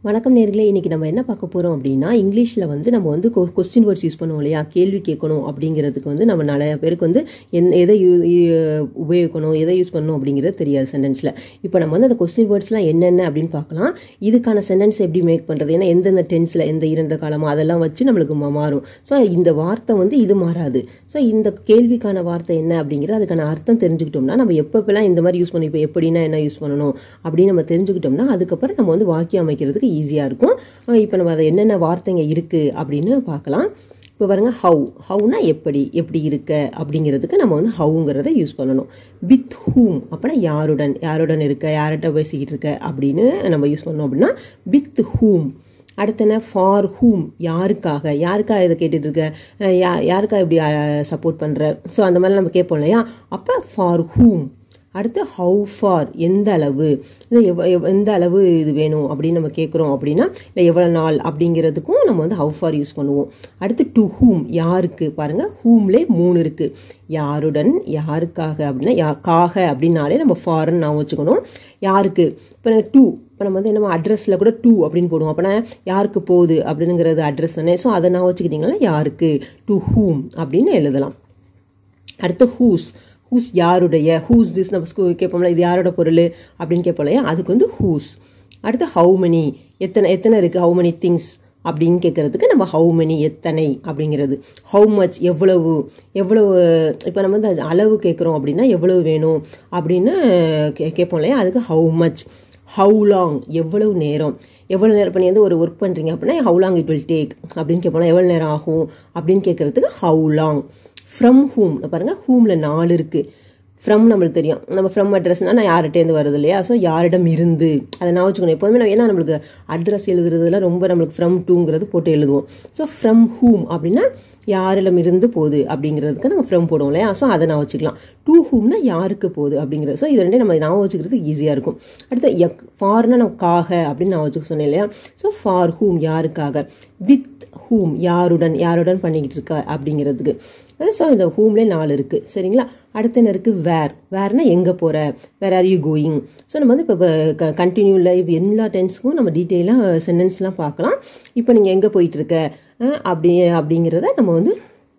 வணக்கம் நேர்களே இன்றைக்கி நம்ம என்ன பார்க்க போகிறோம் அப்படின்னா இங்கிலீஷில் வந்து நம்ம வந்து கொஸ்டின் வேர்ட்ஸ் யூஸ் பண்ணுவோம் இல்லையா கேள்வி கேட்கணும் அப்படிங்கிறதுக்கு வந்து நம்ம நிறைய பேருக்கு வந்து என் எதை யூ யூ- உபயோகிக்கணும் எதை யூஸ் பண்ணணும் அப்படிங்கிறது தெரியாது சென்டென்ஸில் இப்போ நம்ம வந்து அந்த கொஸ்டின் வேர்ட்ஸ்லாம் என்னென்ன அப்படின்னு பார்க்கலாம் இதுக்கான சென்டென்ஸ் எப்படி மேக் பண்ணுறது ஏன்னா எந்தெந்த டென்ஸில் எந்த இறந்த காலமா அதெல்லாம் வச்சு நம்மளுக்கு மா- மாறும் ஸோ இந்த வார்த்தை வந்து இது மாறாது ஸோ இந்த கேள்விக்கான வார்த்தை என்ன அப்படிங்கிறது அதுக்கான அர்த்தம் தெரிஞ்சுக்கிட்டோம்னா நம்ம எப்பப்பெல்லாம் இந்த மாதிரி யூஸ் பண்ணி இப்போ எப்படின்னா என்ன யூஸ் பண்ணணும் அப்படின்னு நம்ம தெரிஞ்சுக்கிட்டோம்னா அதுக்கப்புறம் நம்ம வந்து வாக்கியம் அமைக்கிறதுக்கு ஈஸியாக இருக்கும் இப்போ நம்ம அதை என்னென்ன வார்த்தைங்க இருக்குது அப்படின்னு பார்க்கலாம் இப்போ பாருங்க ஹவு ஹவுனா எப்படி எப்படி இருக்க அப்படிங்கிறதுக்கு நம்ம வந்து ஹவுங்கிறத யூஸ் பண்ணணும் வித் ஹூம் அப்படின்னா யாருடன் யாருடன் இருக்க யார்கிட்ட பேசிக்கிட்டு இருக்க அப்படின்னு நம்ம யூஸ் பண்ணோம் அப்படின்னா வித் ஹூம் அடுத்து என்ன ஃபார் ஹூம் யாருக்காக யாருக்காக இதை கேட்டுட்டு இருக்க அஹ் யா யாருக்காக இப்படி சப்போர்ட் பண்ணுற ஸோ அந்த மாதிரி நம்ம கேட்போம் இல்லையா அப்போ ஃபார் ஹூம் அடுத்து ஹவு ஃபார் எந்த அளவு இது எவ் எவ்- எந்த அளவு இது வேணும் அப்படின்னு நம்ம கேட்குறோம் அப்படின்னா இல்லை எவ்வளோ நாள் அப்படிங்கிறதுக்கும் நம்ம வந்து ஹவு ஃபார் யூஸ் பண்ணுவோம் அடுத்து டு ஹூம் யாருக்கு பாருங்கள் ஹூம்லே மூணு இருக்குது யாருடன் யாருக்காக அப்படின்னா யா காக அப்படின்னாலே நம்ம ஃபார்ன்னு நான் வச்சுக்கணும் யாருக்கு இப்போ டூ இப்போ நம்ம வந்து என்ன அட்ரஸில் கூட டூ அப்படின்னு போடுவோம் அப்போனா யாருக்கு போகுது அப்படிங்கிறது அட்ரஸ் தானே ஸோ அதை நான் வச்சுக்கிட்டிங்கன்னா யாருக்கு டு ஹூம் அப்படின்னு எழுதலாம் அடுத்து ஹூஸ் ஹூஸ் யாருடைய ஹூஸ் திஸ் நம்ம ஸ்கூ கேட்போம்ல இது யாரோட பொருள் அப்படின்னு கேட்போம் இல்லையா அதுக்கு வந்து ஹூஸ் அடுத்து ஹவு many எத்தனை எத்தனை இருக்குது ஹவு many திங்ஸ் அப்படின்னு கேட்குறதுக்கு நம்ம ஹவு many எத்தனை அப்படிங்கிறது ஹவு மச் எவ்வளவு எவ்வளவு இப்போ நம்ம வந்து அது அளவு கேட்குறோம் அப்படின்னா எவ்வளவு வேணும் அப்படின்னு கே கேட்போம் இல்லையா அதுக்கு ஹவு மச் ஹவு லாங் எவ்வளவு நேரம் எவ்வளோ நேரம் பண்ணி வந்து ஒரு ஒர்க் பண்ணுறீங்க அப்படின்னா how long it will take அப்படின்னு கேட்போம் எவ்வளோ நேரம் ஆகும் அப்படின்னு கேட்குறதுக்கு ஹவு லாங் ஃப்ரம் ஹூம் பாருங்கள் ஹூமில் நாலு இருக்குது ஃப்ரம் நம்மளுக்கு தெரியும் நம்ம ஃப்ரம் அட்ரஸ்னால் நான் யார்கிட்டேருந்து வருது இல்லையா ஸோ யாரிடம் இருந்து அதை நான் வச்சுக்கணும் எப்போதுமே நம்ம ஏன்னா நம்மளுக்கு அட்ரஸ் எழுதுறதுலாம் ரொம்ப நம்மளுக்கு ஃப்ரம் டூங்கிறது போட்டு எழுதுவோம் ஸோ ஃப்ரம் ஹூம் அப்படின்னா யாரிடம் இருந்து போகுது அப்படிங்கிறதுக்கு நம்ம ஃப்ரம் போடுவோம் இல்லையா ஸோ அதை நான் வச்சுக்கலாம் டூ ஹூம்னா யாருக்கு போகுது அப்படிங்கிறது ஸோ இது ரெண்டே நம்ம நான் வச்சுக்கிறது ஈஸியாக இருக்கும் அடுத்து எக் ஃபார்னா நம்ம காக அப்படின்னு நான் வச்சுக்க சொன்னேன் இல்லையா ஸோ ஃபார் ஹூம் யாருக்காக வித் ஹூம் யாருடன் யாருடன் பண்ணிக்கிட்டு இருக்கா அப்படிங்கிறதுக்கு ஸோ இந்த ஹூம்லேயே நாலு இருக்குது சரிங்களா அடுத்து என்ன இருக்குது வேர் வேர்னா எங்கே போகிற where are you going so நம்ம வந்து இப்போ கண்டினியூவில் இப்போ எல்லா டென்ஸ்க்கும் நம்ம டீட்டெயிலாக சென்டென்ஸ்லாம் பார்க்கலாம் இப்போ நீங்கள் எங்கே போயிட்டுருக்க அப்படி அப்படிங்கிறத நம்ம வந்து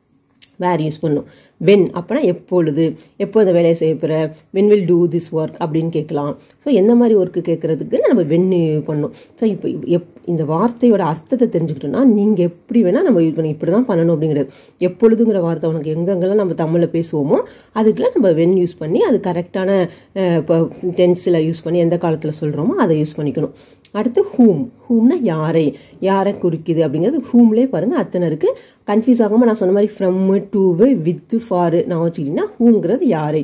வேர் யூஸ் பண்ணும் வென் அப்போனா எப்பொழுது எப்போ இந்த வேலையை செய்ய போகிற when will do this work அப்படின்னு கேட்கலாம் ஸோ எந்த மாதிரி ஒர்க்கு கேட்குறதுக்கு நம்ம வென் பண்ணணும் ஸோ இப்போ எப் இந்த வார்த்தையோட அர்த்தத்தை தெரிஞ்சுக்கிட்டோம்னா நீங்கள் எப்படி வேணால் நம்ம யூஸ் பண்ணி இப்படி தான் பண்ணணும் அப்படிங்கிறது எப்பொழுதுங்கிற வார்த்தை உனக்கு எங்கெங்கெல்லாம் நம்ம தமிழில் பேசுவோமோ அதுக்கெல்லாம் நம்ம வென் யூஸ் பண்ணி அது கரெக்டான இப்போ டென்ஸில் யூஸ் பண்ணி எந்த காலத்தில் சொல்கிறோமோ அதை யூஸ் பண்ணிக்கணும் அடுத்து ஹூம் ஹூம்னா யாரை யாரை குறிக்குது அப்படிங்கிறது ஹூம்லேயே பாருங்கள் அத்தனை இருக்குது கன்ஃபியூஸ் ஆகாமல் நான் சொன்ன மாதிரி ஃப்ரம்மு டூவு வித்து ஃபாரு நான் வச்சுக்கிட்டிங்கன்னா ஹூங்கிறது யாரை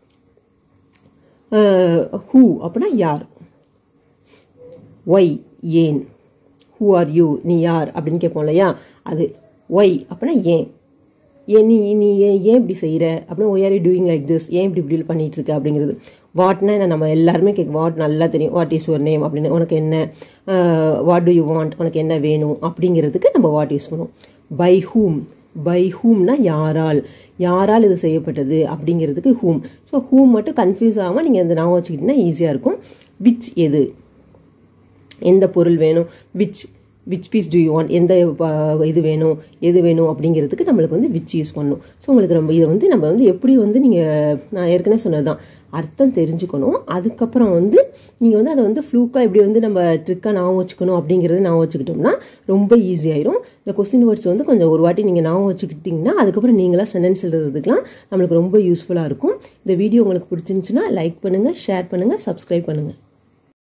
ஹூ அப்படின்னா யார் ஒய் ஏன் ஹூ ஆர் யூ நீ யார் அப்படின்னு கேட்போம் இல்லையா அது ஒய் அப்படின்னா ஏன் ஏன் நீ நீ ஏன் ஏன் இப்படி செய்கிற அப்படின்னா why are you doing like this ஏன் இப்படி இப்படி பண்ணிட்டு இருக்க அப்படிங்கிறது வாட்னா என்ன நம்ம எல்லாருமே கேட்க வாட் நல்லா தெரியும் வாட் இஸ் யுவர் நேம் அப்படின்னு உனக்கு என்ன வாட் டு யூ வாண்ட் உனக்கு என்ன வேணும் அப்படிங்கிறதுக்கு நம்ம வாட் யூஸ் பண்ணுவோம் பை ஹூம் பை ஹூம்னா யாரால் யாரால் இது செய்யப்பட்டது அப்படிங்கிறதுக்கு ஹூம் ஸோ ஹூம் மட்டும் கன்ஃபியூஸ் ஆகாமல் நீங்கள் இந்த ஞாபகம் வச்சுக்கிட்டிங்கன்னா ஈஸியாக இருக்கும் விச் எது எந்த பொருள் வேணும் which which piece do you want எந்த ப- இது வேணும் எது வேணும் அப்படிங்கிறதுக்கு நம்மளுக்கு வந்து விச் யூஸ் பண்ணணும் ஸோ உங்களுக்கு ரொம்ப இதை வந்து நம்ம வந்து எப்படி வந்து நீங்கள் நான் ஏற்கனவே சொன்னது தான் அர்த்தம் தெரிஞ்சுக்கணும் அதுக்கப்புறம் வந்து நீங்கள் வந்து அதை வந்து ஃப்ளூக்காக எப்படி வந்து நம்ம ட்ரிக்காக ஞாபகம் வச்சுக்கணும் அப்படிங்கிறது ஞாபகம் வச்சுக்கிட்டோம்னா ரொம்ப ஈஸியாயிரும் இந்த கொஸ்டின் வேர்ட்ஸ் வந்து கொஞ்சம் ஒரு வாட்டி நீங்கள் ஞாபகம் வச்சுக்கிட்டிங்கன்னா அதுக்கப்புறம் நீங்களாக சென்டென்ஸ் எழுதுறதுக்குலாம் நம்மளுக்கு ரொம்ப யூஸ்ஃபுல்லாக இருக்கும் இந்த வீடியோ உங்களுக்கு பிடிச்சிருந்துச்சுன்னா லைக் பண்ணுங்கள் ஷேர் பண்ணுங்கள் சப்ஸ்கிரைப் பண்ணுங்கள்